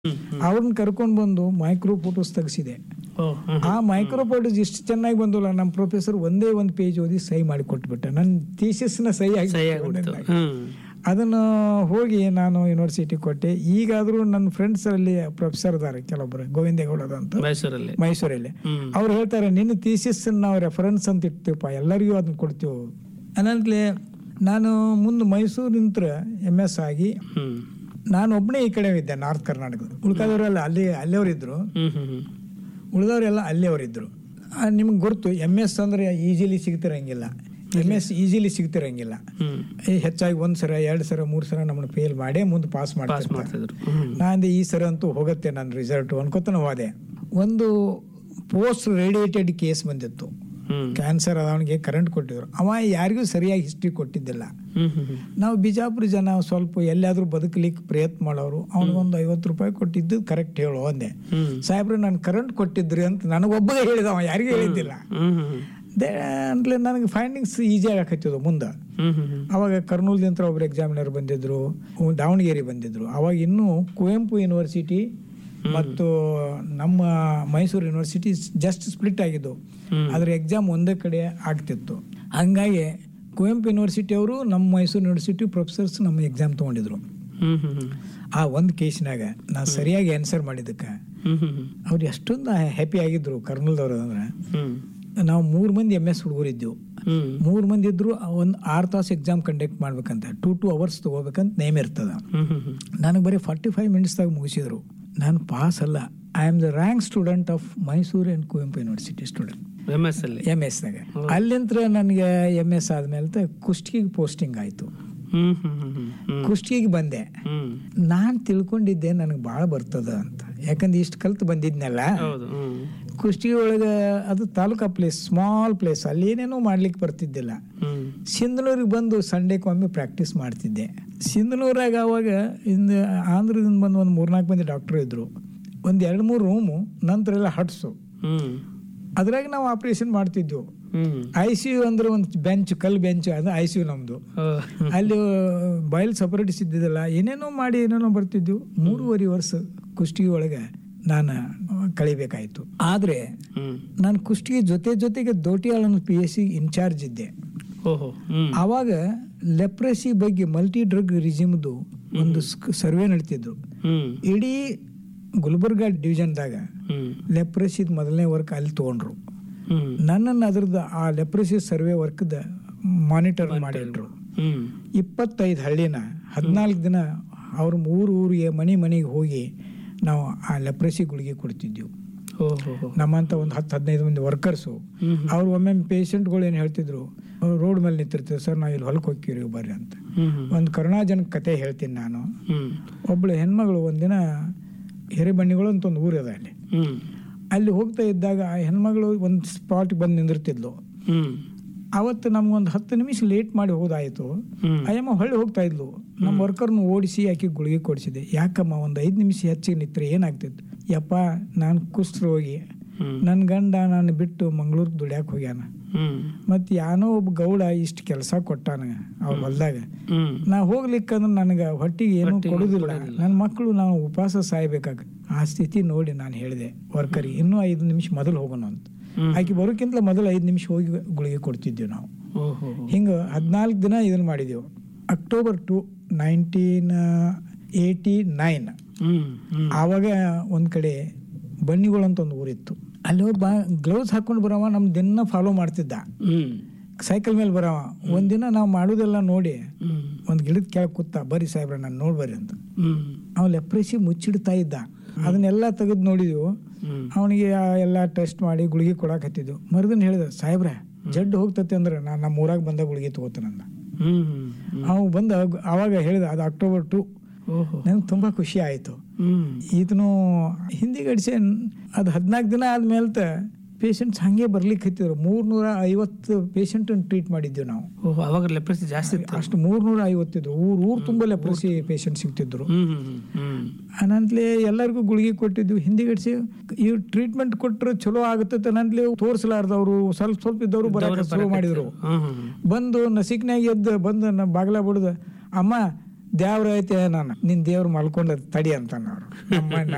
ಅವ್ರನ್ನ ಕರ್ಕೊಂಡು ಬಂದು ಮೈಕ್ರೋ ಫೋಟೋಸ್ ತೆಗೆಸಿದೆ ಓ ಹ್ಮ್. ಆ ಮೈಕ್ರೋ ಫೋಟೋಸ್ ಇಷ್ಟು ಚೆನ್ನಾಗಿ ಬಂದಲ್ಲ ನಮ್ಮ ಪ್ರೊಫೆಸರ್ ಒಂದೇ ಒಂದು ಪೇಜ್ ಓದಿ ಸಹಿ ಮಾಡಿ ಕೊಟ್ಬಿಟ್ಟೆ ನನ್ನ ಥೀಸಿಸ್ನ ಸಹಿ ಆಗಿ ಸಹಿ ಆಗ್ಬಿಡ್ತು ಹ್ಮ್ ಅದನ್ನು ಹೋಗಿ ನಾನು ಯೂನಿವರ್ಸಿಟಿ ಕೊಟ್ಟೆ ಈಗಾದರೂ ನನ್ನ ಫ್ರೆಂಡ್ಸ್ ಅಲ್ಲಿ ಪ್ರೊಫೆಸರ್ ಇದ್ದಾರೆ ಕೆಲವೊಬ್ಬರು ಗೋವಿಂದೇಗೌಡರು ಅಂತ ಮೈಸೂರಲ್ಲಿ ಮೈಸೂರಲ್ಲಿ ಹ್ಮ್ ಅವ್ರು ಹೇಳ್ತಾರೆ ನಿನ್ನ ಥೀಸಿಸ್ ನಾವು ರೆಫರೆನ್ಸ್ ಅಂತ ಇಡ್ತೀವಪ್ಪ ಎಲ್ಲರಿಗೂ ಅದನ್ನ ಕೊಡ್ತೀವಿ ಅನ್ನಂತಲೇ ನಾನು ಮುಂದೆ ಮೈಸೂರು ನಿಂತ್ರ ಎಮ್ ಎಸ್ ಆಗಿ ಹ್ಮ್ ನಾನು ಒಬ್ಬನೇ ಈ ಕಡೆ ಇದ್ದೆ ನಾರ್ತ್ ಕರ್ನಾಟಕದ ಉಳ್ಕಾದವರೆಲ್ಲ ಅಲ್ಲಿ ಅಲ್ಲಿಯವರಿದ್ರು ಹ್ಮ್ ಹ್ಮ್ ಹ್ಮ್ ಉಳಿದವರೆಲ್ಲ ಅಲ್ಲಿಯವರಿದ್ರು ನಿಮ್ಗೆ ಗೊತ್ತು ಎಮ್ ಎಸ್ ಅಂದ್ರೆ ಈಸಿಲಿ ಸಿಗ್ತಿರಂಗಿಲ್ಲ ಎಮ್ ಎಸ್ ಈಸಿಲಿ ಸಿಗ್ತಿರಂಗಿಲ್ಲ ಹ್ಮ್ ಈ ಹೆಚ್ಚಾಗಿ ಒಂದ್ ಸರ ಎರಡು ಸರ ಮೂರು ಸರ ನಮ್ಮನ್ನ ಫೇಲ್ ಮಾಡೇ ಮುಂದೆ ಪಾಸ್ ಪಾಸ್ ಮಾಡ್ತಾರೆ ಮಾಡ್ತಿದ್ರು ಹ್ಮ್ ನಾನು ಈ ಸರ ಅಂತೂ ಹೋಗುತ್ತೆ ನನ್ನ ರಿಸಲ್ಟ್ ಅನ್ಕೋತಾನೆ ಹೋದೆ ಒಂದು ಪೋಸ್ಟ್ ರೇಡಿಯೇಟೆಡ್ ಕೇಸ್ ಬಂದಿತ್ತು ಹ್ಮ್ ಕ್ಯಾನ್ಸರ್ ಅವನಿಗೆ ಕರೆಂಟ್ ಕೊಟ್ಟಿದ್ರು ಅವ ಯಾರಿಗೂ ಸರಿಯಾಗಿ ಹಿಸ್ಟ್ರಿ ಕೊಟ್ಟಿದ್ದಿಲ್ಲ ಹ್ಮ್ ಹ್ಮ್ ಹ್ಮ್ ನಾವು ಬಿಜಾಪುರ ಜನ ಸ್ವಲ್ಪ ಎಲ್ಲಾದ್ರೂ ಬದುಕಲಿಕ್ಕೆ ಪ್ರಯತ್ನ ಮಾಡೋರು ಅವ್ನಿಗೊಂದು ಐವತ್ತು ರೂಪಾಯಿ ಕೊಟ್ಟಿದ್ದು ಕರೆಕ್ಟ್ ಹೇಳು ಅಂದೆ ಹ್ಮ್ ಸಾಹೇಬ್ರು ನಾನು ಕರೆಂಟ್ ಕೊಟ್ಟಿದ್ರಿ ಅಂತ ನನಗೊಬ್ಬಗೆ ಹೇಳಿದ ಅವ ಯಾರಿಗೂ ಹೇಳಿದ್ದಿಲ್ಲ ಹ್ಮ್ ಹ್ಮ್ ದೇ ಅಂದ್ರೆ ನನಗೆ ಫೈಂಡಿಂಗ್ಸ್ ಈಸಿ ಆಗಕತ್ತಿದ್ದು ಮುಂದೆ ಹ್ಮ್ ಹ್ಮ್ ಹ್ಮ್ ಅವಾಗ ಕರ್ನೂಲ್ದಿಂತ್ರ ಒಬ್ರು ಎಕ್ಸಾಮಿನರ್ ಬಂದಿದ್ರು ಉ- ದಾವಣಗೆರೆ ಬಂದಿದ್ರು ಅವಾಗ ಇನ್ನೂ ಕುವೆಂಪು ಯೂನಿವರ್ಸಿಟಿ ಮತ್ತು ನಮ್ಮ ಮೈಸೂರು ಯೂನಿವರ್ಸಿಟಿ ಜಸ್ಟ್ ಸ್ಪ್ಲಿಟ್ ಆಗಿದ್ದು ಹ್ಮ್. ಅದ್ರ ಎಕ್ಸಾಮ್ ಒಂದೇ ಕಡೆ ಆಗ್ತಿತ್ತು ಹಂಗಾಗಿ ಕುವೆಂಪು ಯೂನಿವರ್ಸಿಟಿ ಅವರು ನಮ್ಮ ಮೈಸೂರು ಯೂನಿವರ್ಸಿಟಿ ಪ್ರೊಫೆಸರ್ಸ್ ನಮ್ಮ ಎಕ್ಸಾಮ್ ತೊಗೊಂಡಿದ್ರು ಹ್ಮ್ ಹ್ಮ್ ಹ್ಮ್ ಆ ಒಂದು ಕೇಸ್ನಾಗ ನಾ ಸರಿಯಾಗಿ ಆನ್ಸರ್ ಮಾಡಿದ್ದಕ್ಕೆ ಹ್ಮ್ ಹ್ಮ್ ಹ್ಮ್ ಅವ್ರು ಎಷ್ಟೊಂದು ಹ್ಯಾಪಿ ಆಗಿದ್ರು ಕರ್ನೂಲ್ದವ್ರು ಅಂದ್ರೆ ಹ್ಮ್ ನಾವು ಮೂರು ಮಂದಿ ಎಮ್ ಎಸ್ ಹುಡುಗರಿದ್ದೆವು ಹ್ಮ್ ಮೂರು ಮಂದಿ ಇದ್ರು ಒಂದು ಆರು ತಾಸು ಎಕ್ಸಾಮ್ ಕಂಡಕ್ಟ್ ಮಾಡ್ಬೇಕಂತ ಟೂ ಟೂ ಅವರ್ಸ್ ತಗೋಬೇಕಂತ ನೇಮ್ ಇರ್ತದ ಹ್ಮ್ ಹ್ಮ್ ಹ್ಮ್ ನನಗೆ ಬರೀ ಫಾರ್ಟಿ ಫೈವ್ ಮಿನಿಟ್ಸ್ದಾಗ ಮುಗಿಸಿದ್ರು ನಾನು ಪಾಸ್ ಅಲ್ಲ I am the rank student of Mysore and Kuvempu university student M S ಅಲ್ಲಿ ಎಮ್ ಎಸ್ನಾಗ ಅಲ್ಲಿಂತ್ರ ನನಗೆ ಎಮ್ ಎಸ್ ಆದ್ಮೇಲೆ ಕುಷ್ಟಗಿಗೆ ಪೋಸ್ಟಿಂಗ್ ಆಯಿತು ಹ್ಮ್ ಹ್ಮ್ ಹ್ಮ್ ಹ್ಮ್ ಹ್ಮ್ ಕುಷ್ಟಗಿಗೆ ಬಂದೆ ಹ್ಮ್ ನಾನು ತಿಳ್ಕೊಂಡಿದ್ದೆ ನನಗೆ ಭಾಳ ಬರ್ತದ ಅಂತ ಯಾಕಂದ್ರೆ ಇಷ್ಟು ಕಲ್ತು ಬಂದಿದ್ನಲ್ಲ ಹೌದು ಹ್ಮ್ ಕುಷ್ಟಗಿ ಒಳಗೆ ಅದು ತಾಲೂಕಾ ಪ್ಲೇಸ್ ಸ್ಮಾಲ್ ಪ್ಲೇಸ್ ಅಲ್ಲಿ ಏನೇನೋ ಮಾಡ್ಲಿಕ್ಕೆ ಬರ್ತಿದ್ದಿಲ್ಲ ಹ್ಮ್ ಸಿಂಧನೂರಿಗೆ ಬಂದು ಸಂಡೇಕೊಮ್ಮೆ ಪ್ರಾಕ್ಟೀಸ್ ಮಾಡ್ತಿದ್ದೆ ಸಿಂಧನೂರಾಗ ಅವಾಗ ಇಂದ ಆಂಧ್ರದಿಂದ ಬಂದು ಒಂದು ಮೂರ್ನಾಲ್ಕು ಮಂದಿ ಡಾಕ್ಟರ್ ಇದ್ರು ಒಂದು ಎರಡು ಮೂರು ರೂಮು ನಂತರ ಎಲ್ಲ ಹಟ್ಸು ಹ್ಮ್ ಅದ್ರಾಗ ನಾವು ಆಪರೇಷನ್ ಮಾಡ್ತಿದ್ವು ಹ್ಮ್ ಐ ಸಿ ಯು ಅಂದ್ರೆ ಒಂದು ಬೆಂಚ್ ಕಲ್ ಬೆಂಚ್ ಅದು ಐ ಸಿ ಯು ನಮ್ಮದು ಓ, ಅಲ್ಲಿ ಬಾಯ್ಲ್ ಸಪರೇಟಿಸ್ ಇದ್ದಿದ್ದಲ್ಲ ಏನೇನೋ ಮಾಡಿ ಏನೇನೋ ಬರ್ತಿದ್ವು ಮೂರುವರೆ ವರ್ಷ ಕುಷ್ಟಗಿ ಒಳಗೆ ನಾನು ಕಳಿಬೇಕಾಯ್ತು ಆದರೆ ಹ್ಮ್ ನಾನು ಕುಷ್ಟಗಿ ಜೊತೆ ಜೊತೆಗೆ Dotiyal P S C incharge ಇದ್ದೆ ಓಹೋ ಹ್ಮ್ ಆವಾಗ ಲೆಪ್ರೆಸಿ ಬಗ್ಗೆ ಮಲ್ಟಿ ಡ್ರಗ್ ರಿಜಿಮ್ದು ಒಂದು ಸರ್ವೆ ನಡೀತಿದ್ರು ಹ್ಮ್ ಇಡೀ ಗುಲ್ಬರ್ಗಾ ಡಿವಿಷನ್ದಾಗ ಹ್ಮ್ ಲೆಪ್ರೆಸಿದ್ ಮೊದಲನೇ ವರ್ಕ್ ಅಲ್ಲಿ ತಗೊಂಡ್ರು ಹ್ಮ್ ನನ್ನನ್ನು ಅದ್ರದ್ದು ಆ ಲೆಪ್ರೆಸಿ ಸರ್ವೆ ವರ್ಕ್ದ ಮಾನಿಟರ್ ಮಾಡಿಟ್ರು ಹ್ಮ್ ಇಪ್ಪತ್ತೈದು ಹಳ್ಳಿನ ಹದಿನಾಲ್ಕು ದಿನ ಅವ್ರ ಊರು ಊರಿಗೆ ಮನೆ ಮನೆಗೆ ಹೋಗಿ ನಾವು ಆ ಲೆಪ್ರೆಸಿ ಗುಳಿಗೆ ಕೊಡ್ತಿದ್ವಿ ಓಹೋ ಹೋ ನಮ್ಮಂತ ಒಂದು ಹತ್ತು ಹದಿನೈದು ಮಂದಿ ವರ್ಕರ್ಸು ಹ್ಮ್ ಅವ್ರು ಒಮ್ಮೆ ಪೇಷಂಟ್ಗಳು ಏನು ಹೇಳ್ತಿದ್ರು ರೋಡ್ ಮೇಲೆ ನಿಂತಿರ್ತೀವಿ ಸರ್ ನಾವು ಇಲ್ಲಿ ಹೊಲಕ್ಕೆ ಹೋಗ್ತೀವಿ ಬರ್ರಿ ಅಂತ ಹ್ಮ್ ಹ್ಮ್ ಒಂದು ಕರುಣಾಜನಕ ಕತೆ ಹೇಳ್ತೀನಿ ನಾನು ಹ್ಮ್ ಒಬ್ಳು ಹೆಣ್ಮಗಳು ಒಂದಿನ ಹಿರೇಬಣ್ಣಿಗಳು ಅಂತ ಒಂದು ಊರಿದೆ ಅಲ್ಲಿ ಹ್ಮ್ ಅಲ್ಲಿ ಹೋಗ್ತಾ ಇದ್ದಾಗ ಆ ಹೆಣ್ಮಗಳು ಒಂದು ಸ್ಪಾಟ್ಗೆ ಬಂದು ನಿಂದಿರ್ತಿದ್ಲು ಹ್ಮ್ ಅವತ್ತು ನಮ್ಗೊಂದು ಹತ್ತು ನಿಮಿಷ ಲೇಟ್ ಮಾಡಿ ಹೋದಾಯಿತು ಹ್ಮ್ ಅಯ್ಯಮ್ಮ ಹೊಳ್ಳಿ ಹೋಗ್ತಾ ಇದ್ಲು ನಮ್ಮ ವರ್ಕರ್ನ ಓಡಿಸಿ ಆಕೆ ಗುಳಿಗೆ ಕೊಡಿಸಿದೆ ಯಾಕಮ್ಮ ಒಂದು ಐದು ನಿಮಿಷ ಹೆಚ್ಚಿಗೆ ನಿಂತ್ರೆ ಏನಾಗ್ತಿತ್ತು ಯಪ್ಪ ನಾನು ಕುಷ್ಠರೋಗಿ ಹ್ಮ್ ನನ್ನ ಗಂಡ ನಾನು ಬಿಟ್ಟು ಮಂಗಳೂರಿಗೆ ದುಡ್ಯಾಕೆ ಹೋಗ್ಯಾನ ಹ್ಮ್ ಮತ್ತು ಯಾನೋ ಒಬ್ಬ ಗೌಡ ಇಷ್ಟು ಕೆಲಸ ಕೊಟ್ಟಾನ ಅವ್ರ ಹೊಲ್ದಾಗ ಹ್ಮ್ ನಾ ಹೋಗ್ಲಿಕ್ಕಂದ್ರೆ ನನಗೆ ಹೊಟ್ಟಿಗೆ ಏನೂ ಹೊಟ್ಟಿಗೆ ಕೊಡುದಿಲ್ಲ ಕೊಡಂಗಿಲ್ಲ. ನನ್ನ ಮಕ್ಕಳು ನಾವು ಉಪವಾಸ ಸಾಯ್ಬೇಕಾಗ ಆ ಸ್ಥಿತಿ ನೋಡಿ ನಾನು ಹೇಳಿದೆ ವರ್ಕರಿಗೆ ಇನ್ನೂ ಐದು ನಿಮಿಷ ಮೊದಲು ಹೋಗೋಣ ಅಂತ ಹ್ಮ್. ಆಕೆ ಬರೋಕ್ಕಿಂತ ಮೊದಲು ಐದು ನಿಮಿಷ ಹೋಗಿ ಗುಳಿಗೆ ಕೊಡ್ತಿದ್ವಿ ನಾವು ಓಹೋ ಹೋ. ಹಿಂಗೆ ಹದಿನಾಲ್ಕು ದಿನ ಇದನ್ನು ಮಾಡಿದೆವು October two nineteen eighty nine ಹ್ಮ್ ಹ್ಮ್ ಆವಾಗ ಒಂದು ಕಡೆ ಬನ್ನಿಗಳು ಅಂತ ಒಂದು ಊರಿತ್ತು ಅಲ್ಲಿ ಹೋಗಿ ಬಾ ಗ್ಲೌಸ್ ಹಾಕೊಂಡು ಬರವ ನಮ್ಮ ದಿನ ಫಾಲೋ ಮಾಡ್ತಿದ್ದ ಹ್ಮ್ ಸೈಕಲ್ ಮೇಲೆ ಬರವ ಒಂದಿನ ನಾವು ಮಾಡೋದೆಲ್ಲ ನೋಡಿ ಹ್ಮ್ ಒಂದು ಗಿಡದ ಕೆಳಗೆ ಕೂತ ಬರ್ರಿ ಸಾಹೇಬ್ರ ನಾನು ನೋಡ್ಬರ್ರಿ ಅಂತ ಹ್ಮ್ ಅವ ಲೆಪ್ರೆಸಿ ಮುಚ್ಚಿಡ್ತಾ ಇದ್ದ ಅದನ್ನೆಲ್ಲ ತೆಗೆದು ನೋಡಿದ್ವು ಹ್ಮ್ ಅವನಿಗೆ ಎಲ್ಲ ಟೆಸ್ಟ್ ಮಾಡಿ ಗುಳಿಗೆ ಕೊಡಾಕತ್ತಿದ್ವು ಮರುದಿನ ಹೇಳಿದ ಸಾಹೇಬ್ರೆ ಜಡ್ಡು ಹೋಗ್ತತೆ ಅಂದ್ರೆ ನಾನು ನಮ್ಮ ಊರಾಗ ಬಂದ ಗುಳಿಗೆ ತಗೋತಾನಂದ ಹ್ಮ್ ಹ್ಮ್ ಅವ ಬಂದ ಅವಾಗ ಹೇಳಿದ ಅದು ಅಕ್ಟೋಬರ್ ಟು ಓಹೋ ನನಗೆ ತುಂಬ ಖುಷಿ ಆಯಿತು ಹ್ಮ್ ಇದನ್ನು ಹಿಂದಿ ಗಡಿಸಿ ಅದು ಹದಿನಾಲ್ಕು ದಿನ ಆದ್ಮೇಲೆ ಪೇಷಂಟ್ಸ್ ಹಾಗೆ ಬರ್ಲಿಕ್ಕೆ ಹತ್ತಿದ್ರು ಮೂರ್ನೂರ ಐವತ್ತು ಪೇಷಂಟನ್ನು ಟ್ರೀಟ್ ಮಾಡಿದ್ವಿ ನಾವು ಓಹೋ ಅವಾಗ ಲೆಪ್ರಸಿ ಜಾಸ್ತಿ ಇತ್ತು ಅಷ್ಟು ಮೂರ್ನೂರ ಐವತ್ತಿದ್ರು ಊರು ಊರು ತುಂಬ ಲೆಪ್ರಸಿ ಪೇಷಂಟ್ ಸಿಗ್ತಿದ್ರು ಹ್ಮ್ ಹ್ಮ್ ಹ್ಮ್ ಅನಂತಲೇ ಎಲ್ಲರಿಗೂ ಗುಳಿಗೆ ಕೊಟ್ಟಿದ್ವಿ ಹಿಂದಿಗಡಿಸಿ ಇವ್ ಟ್ರೀಟ್ಮೆಂಟ್ ಕೊಟ್ಟರೆ ಚಲೋ ಆಗುತ್ತೆ ಅನ್ನಂತಲೇ ತೋರಿಸಲಾರ್ದವ್ರು ಸ್ವಲ್ಪ ಸ್ವಲ್ಪ ಇದ್ದವರು ಬರಕ್ಕೆ ಶುರು ಮಾಡಿದ್ರು ಹ್ಮ್ ಹ್ಮ್ ಬಂದು ನಸಿಕ್ನಾಗ ಎದ್ದು ಬಂದು ನ ಬಾಗ್ಲ ಬಿಡ್ದು ಅಮ್ಮ ದೇವ್ರ ಐತೆ ನಾನು ನಿನ್ ದೇವ್ರು ಮಲ್ಕೊಂಡ ತಡಿ ಅಂತ ಅವ್ರು ನಮ್ಮ